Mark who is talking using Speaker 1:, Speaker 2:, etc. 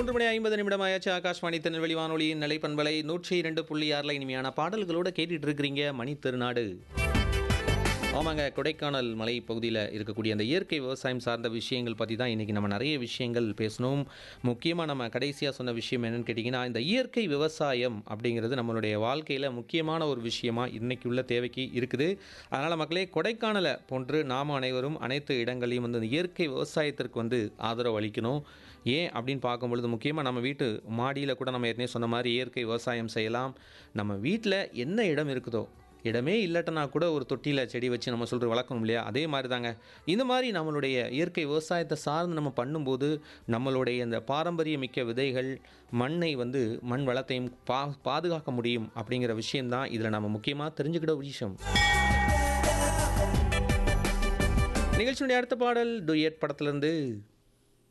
Speaker 1: மூன்று மணி ஐம்பது நிமிடம் ஆயாச்சு ஆகாஷ்வாணி திருநெல்வேலி வானொலியின் நிலைப்பண்பலை நூற்றி இரண்டு புள்ளி ஆறில் இனிமையான பாடல்களோட கேட்டுட்டு இருக்கிறீங்க மணி திருநாடு ஆமாங்க கொடைக்கானல் மலை பகுதியில் இருக்கக்கூடிய அந்த இயற்கை விவசாயம் சார்ந்த விஷயங்கள் பற்றி தான் இன்றைக்கி நம்ம நிறைய விஷயங்கள் பேசணும் முக்கியமாக நம்ம கடைசியாக சொன்ன விஷயம் என்னென்னு கேட்டிங்கன்னா இந்த இயற்கை விவசாயம் அப்படிங்கிறது நம்மளுடைய வாழ்க்கையில் முக்கியமான ஒரு விஷயமா இன்னைக்கு உள்ள தேவைக்கு இருக்குது அதனால் மக்களே கொடைக்கானலை போன்று நாம் அனைவரும் அனைத்து இடங்களையும் வந்து இந்த இயற்கை விவசாயத்திற்கு வந்து ஆதரவு அளிக்கணும் ஏன் அப்படின்னு பார்க்கும்பொழுது முக்கியமாக நம்ம வீட்டு மாடியில் கூட நம்ம ஏற்கனவே சொன்ன மாதிரி இயற்கை விவசாயம் செய்யலாம் நம்ம வீட்டில் என்ன இடம் இருக்குதோ இடமே இல்லட்டனா கூட ஒரு தொட்டியில் செடி வச்சு நம்ம சொல்கிற வளர்க்கணும் இல்லையா அதே மாதிரி தாங்க இந்த மாதிரி நம்மளுடைய இயற்கை விவசாயத்தை சார்ந்து நம்ம பண்ணும்போது நம்மளுடைய இந்த பாரம்பரிய மிக்க விதைகள் மண்ணை வந்து மண் வளத்தையும் பா பாதுகாக்க முடியும் அப்படிங்கிற விஷயம்தான் இதில் நம்ம முக்கியமாக தெரிஞ்சுக்கிட்ட ஒரு விஷயம் நிகழ்ச்சியுடைய அடுத்த பாடல் டுயட் படத்துலேருந்து